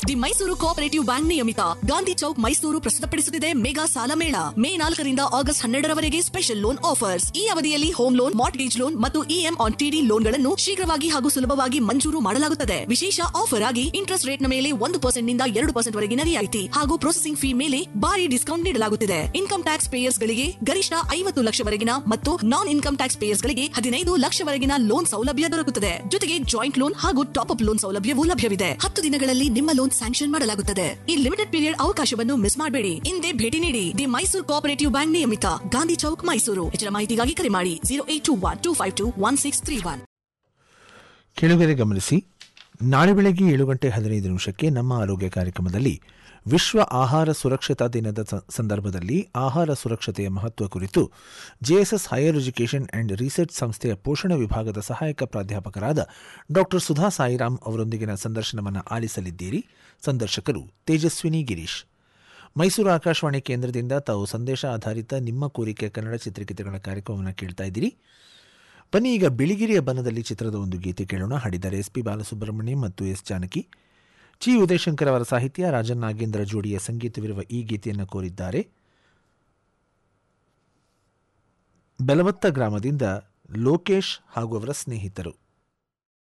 the Mysuru cooperative bank ನಿಯಮಿತ ಗಾಂಧಿ ಚೌಕ್ ಮೈಸೂರು ಪ್ರಸ್ತುತಪಡಿಸುತ್ತಿದೆ mega ಸಾಲ ಮೇಳ ಮೇ ನಾಲ್ಕರಿಂದ ಆಗಸ್ಟ್ ಹನ್ನೆರಡರವರೆಗೆ ಸ್ಪೆಷಲ್ ಲೋನ್ ಆಫರ್ಸ್ ಈ ಅವಧಿಯಲ್ಲಿ ಹೋಮ್ ಲೋನ್ ಮಾರ್ಟ್ಗೇಜ್ ಲೋನ್ ಮತ್ತು ಇಎಂ ಆನ್ ಟಿಡಿ ಲೋನ್ಗಳನ್ನು ಶೀಘ್ರವಾಗಿ ಹಾಗೂ ಸುಲಭವಾಗಿ ಮಂಜೂರು ಮಾಡಲಾಗುತ್ತದೆ ವಿಶೇಷ ಆಫರ್ ಆಗಿ ಇಂಟ್ರೆಸ್ಟ್ ರೇಟ್ ನ ಮೇಲೆ ಒಂದು ಪರ್ಸೆಂಟ್ ನಿಂದ ಎರಡು ಪರ್ಸೆಂಟ್ ವರೆಗಿನ ರಿಯಾಯಿತಿ ಹಾಗೂ ಪ್ರೊಸೆಸಿಂಗ್ ಫೀ ಮೇಲೆ ಭಾರಿ ಡಿಸ್ಕೌಂಟ್ ನೀಡಲಾಗುತ್ತಿದೆ ಇನ್ಕಮ್ ಟ್ಯಾಕ್ಸ್ ಪೇಯರ್ಸ್ ಗಳಿಗೆ ಗರಿಷ್ಠ ಐವತ್ತು ಲಕ್ಷವರೆಗಿನ ಮತ್ತು ನಾನ್ ಇನ್ಕಮ್ ಟ್ಯಾಕ್ಸ್ ಪೇಯರ್ಸ್ ಗಳಿಗೆ ಹದಿನೈದು ಲಕ್ಷವರೆಗಿನ ಲೋನ್ ಸೌಲಭ್ಯ ದೊರಕುತ್ತದೆ ಜೊತೆಗೆ ಜಾಯಿಂಟ್ ಲೋನ್ ಹಾಗೂ ಟಾಪ್ ಅಪ್ ಲೋನ್ ಸೌಲಭ್ಯವೂ ಲಭ್ಯವಿದೆ ಹತ್ತು ದಿನಗಳಲ್ಲಿ ನಿಮ್ಮ ಲೋನ್ ಸ್ಯಾಂಕ್ಷನ್ ಮಾಡಲಾಗುತ್ತದೆ ಈ ಲಿಮಿಟೆಡ್ ಪೀರಿಯಡ್ ಅವಕಾಶವನ್ನು ಮಿಸ್ ಮಾಡಬೇಡಿ ಹಿಂದೆ ಭೇಟಿ ನೀಡಿ ದಿ ಮೈಸೂರು ಕೋಆಪರೇಟಿವ್ ಬ್ಯಾಂಕ್ ನಿಯಮಿತ ಗಾಂಧಿ ಚೌಕ್ ಮೈಸೂರು ಹೆಚ್ಚಿನ ಮಾಹಿತಿಗಾಗಿ ಕರೆ ಮಾಡಿ zero eight two one two five two one six three one ಕೆಳಗರೆ ಗಮನಿಸಿ ನಾಳೆ ಬೆಳಗ್ಗೆ ಏಳು ಗಂಟೆ ಹದಿನೈದು ನಿಮಿಷಕ್ಕೆ ನಮ್ಮ ಆರೋಗ್ಯ ಕಾರ್ಯಕ್ರಮದಲ್ಲಿ ವಿಶ್ವ ಆಹಾರ ಸುರಕ್ಷತಾ ದಿನದ ಸ- ಸಂದರ್ಭದಲ್ಲಿ ಆಹಾರ ಸುರಕ್ಷತೆಯ ಮಹತ್ವ ಕುರಿತು JSS higher education and research ಸಂಸ್ಥೆಯ ಪೋಷಣ ವಿಭಾಗದ ಸಹಾಯಕ ಪ್ರಾಧ್ಯಾಪಕರಾದ ಡಾಕ್ಟರ್ ಸುಧಾ ಸಾಯಿರಾಮ್ ಅವರೊಂದಿಗಿನ ಸಂದರ್ಶನವನ್ನು ಆಲಿಸಲಿದ್ದೀರಿ ಸಂದರ್ಶಕರು ತೇಜಸ್ವಿನಿ ಗಿರೀಶ್ ಮೈಸೂರು ಆಕಾಶವಾಣಿ ಕೇಂದ್ರದಿಂದ ತಾವು ಸಂದೇಶ ಆಧಾರಿತ ನಿಮ್ಮ ಕೋರಿಕೆ ಕನ್ನಡ ಚಿತ್ರಗೀತೆಗಳ ಕಾರ್ಯಕ್ರಮವನ್ನು ಕೇಳ್ತಾ ಇದ್ದೀರಿ ಬನ್ನಿ ಈಗ ಬಿಳಿಗಿರಿಯ ಬನದಲ್ಲಿ ಚಿತ್ರದ ಒಂದು ಗೀತೆ ಕೇಳೋಣ ಹಾಡಿದ್ದಾರೆ ಎಸ್ ಪಿ ಬಾಲಸುಬ್ರಹ್ಮಣ್ಯಂ ಮತ್ತು ಎಸ್ ಜಾನಕಿ ಚಿ ಉದಯಶಂಕರ್ ಅವರ ಸಾಹಿತ್ಯ ರಾಜನ್ ನಾಗೇಂದ್ರ ಜೋಡಿಯ ಸಂಗೀತವಿರುವ ಈ ಗೀತೆಯನ್ನು ಕೋರಿದ್ದಾರೆ ಬೆಲವತ್ತ ಗ್ರಾಮದಿಂದ ಲೋಕೇಶ್ ಹಾಗೂ ಅವರ ಸ್ನೇಹಿತರು